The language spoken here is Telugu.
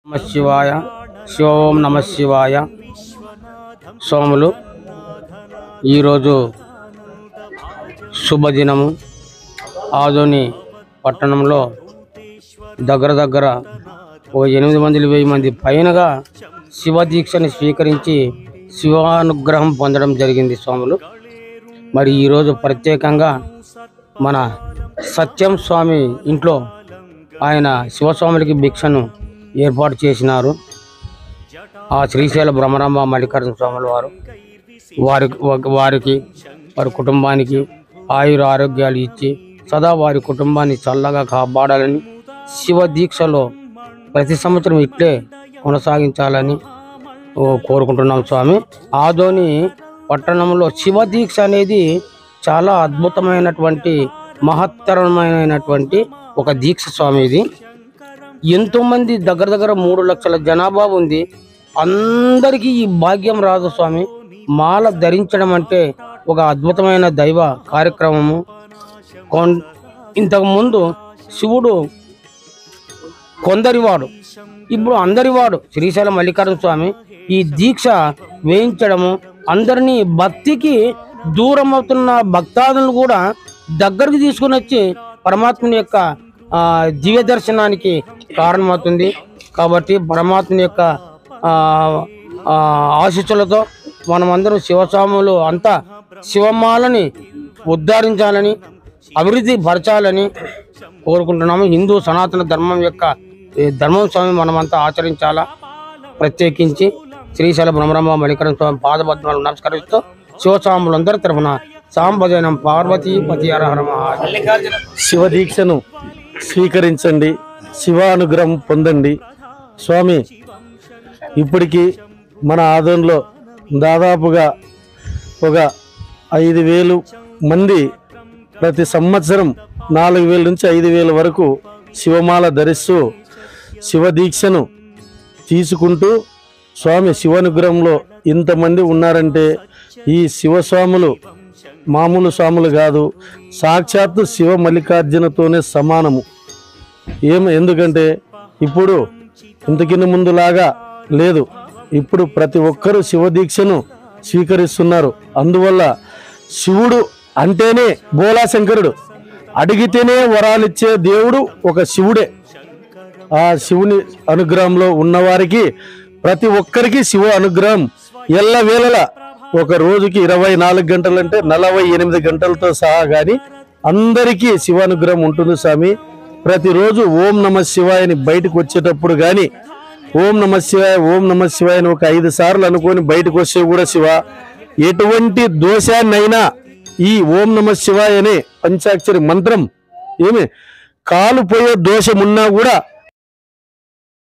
నమ శివాయ శివం నమ శివాయ సోములు ఈరోజు శుభదినము ఆదోని పట్టణంలో దగ్గర దగ్గర ఓ ఎనిమిది మంది వెయ్యి మంది పైనగా శివ దీక్షని స్వీకరించి శివానుగ్రహం పొందడం జరిగింది స్వాములు మరి ఈరోజు ప్రత్యేకంగా మన సత్యం స్వామి ఇంట్లో ఆయన శివస్వాములకి భిక్షను ఏర్పాటు చేసినారు ఆ శ్రీశైల బ్రహ్మరాంబ మల్లికార్జున స్వాముల వారు వారి వారికి వారి కుటుంబానికి ఆయుర ఆరోగ్యాలు ఇచ్చి సదా వారి కుటుంబాన్ని చల్లగా కాపాడాలని శివ దీక్షలో ప్రతి సంవత్సరం ఇట్లే కొనసాగించాలని ఓ కోరుకుంటున్నాం స్వామి ఆదోని పట్టణంలో శివ దీక్ష అనేది చాలా అద్భుతమైనటువంటి మహత్తరమైనటువంటి ఒక దీక్ష స్వామి ఇది ఎంతో మంది దగ్గర దగ్గర మూడు లక్షల జనాభా ఉంది అందరికీ ఈ భాగ్యం రాదు స్వామి మాల ధరించడం అంటే ఒక అద్భుతమైన దైవ కార్యక్రమము కొన్ ఇంతకు ముందు శివుడు కొందరివాడు ఇప్పుడు అందరివాడు శ్రీశైలం మల్లికార్జున స్వామి ఈ దీక్ష వేయించడము అందరినీ భక్తికి దూరం అవుతున్న భక్తాదులను కూడా దగ్గరికి తీసుకుని వచ్చి పరమాత్మని యొక్క ఆ, దివ్య దర్శనానికి కారణమవుతుంది కాబట్టి పరమాత్మని యొక్క ఆ, ఆ, ఆశీస్సులతో మనమందరం శివస్వాములు అంతా శివమాలని ఉద్ధరించాలని అభివృద్ధి పరచాలని కోరుకుంటున్నాము హిందూ సనాతన ధర్మం యొక్క ఈ ధర్మం స్వామి మనమంతా ఆచరించాలా ప్రత్యేకించి శ్రీశైల బ్రహ్మరమ్మ మల్లికరణ స్వామి పాదపద్మాలు నమస్కరిస్తూ శివస్వాములందరి తరఫున సాంభజనం పార్వతీ పతి హర మహాదేవ శివ దీక్షను స్వీకరించండి శివానుగ్రహం పొందండి స్వామి ఇప్పటికీ మన ఆదంలో దాదాపుగా ఒక ఐదు వేలు మంది ప్రతి సంవత్సరం నాలుగు వేల నుంచి ఐదు వేల వరకు శివమాల ధరిస్తూ శివ దీక్షను తీసుకుంటూ స్వామి శివానుగ్రహంలో ఇంతమంది ఉన్నారంటే ఈ శివస్వాములు మామూలు స్వాములు కాదు సాక్షాత్తు శివ మల్లికార్జునతోనే సమానము ఏం ఎందుకంటే ఇప్పుడు ఇంతకింద ముందులాగా లేదు ఇప్పుడు ప్రతి ఒక్కరూ శివ దీక్షను స్వీకరిస్తున్నారు అందువల్ల శివుడు అంటేనే బోలా శంకరుడు అడిగితేనే వరాలిచ్చే దేవుడు ఒక శివుడే ఆ శివుని అనుగ్రహంలో ఉన్నవారికి ప్రతి ఒక్కరికి శివ అనుగ్రహం ఎల్ల వేళలా ఒక రోజుకి ఇరవై నాలుగు గంటలంటే నలభై ఎనిమిది గంటలతో సహా గాని అందరికీ శివానుగ్రహం ఉంటుంది స్వామి ప్రతిరోజు ఓం నమ శివాయని బయటకు వచ్చేటప్పుడు గాని ఓం నమ శివాయ ఓం నమ శివాయ అని ఒక ఐదు సార్లు అనుకొని బయటకు వస్తే కూడా శివ ఎటువంటి దోషాన్నైనా ఈ ఓం నమ శివాయ అనే పంచాక్షరి మంత్రం ఏమి కాలు పోయే దోషం ఉన్నా కూడా